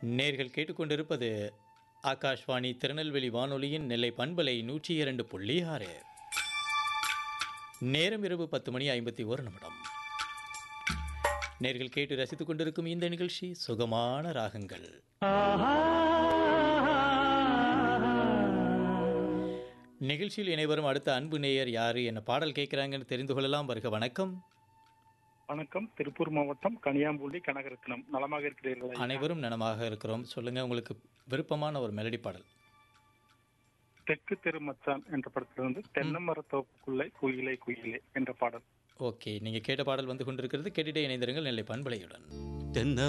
நேர்கள் கேட்டுக்கொண்டிருப்பது ஆகாஷ்வாணி திருநெல்வேலி வானொலியின் நெல்லை பண்பலை நூற்றி இரண்டு புள்ளி ஆறு நேரம் இரவு பத்து மணி ஐம்பத்தி ஒரு நிமிடம் நேர்கள் கேட்டு ரசித்துக் கொண்டிருக்கும் இந்த நிகழ்ச்சி சுகமான ராகங்கள் நிகழ்ச்சியில் இணைவரும் அடுத்த அன்பு நேயர் யாரு என்ன பாடல் கேட்குறாங்கன்னு தெரிந்து கொள்ளலாம் வருக வணக்கம் வணக்கம் திருப்பூர் மாவட்டம் கனியாம்பூண்டி கனகரத்னம் நலமாக இருக்கிறீர்களா அனைவரும் நலமாக இருக்கிறோம் சொல்லுங்க உங்களுக்கு விருப்பமான ஒரு மெலடி பாடல் தெற்கு தெரு மச்சான் என்ற படத்திலிருந்து தென்னமரத்தோப்புக்குள்ளே குயிலே குயிலே என்ற பாடல் ஓகே நீங்க கேட்ட பாடல் வந்து கொண்டிருக்கிறது கேட்டுட்டே இணைந்திருங்கள் நெல்லை பண்பலையுடன் தென்ன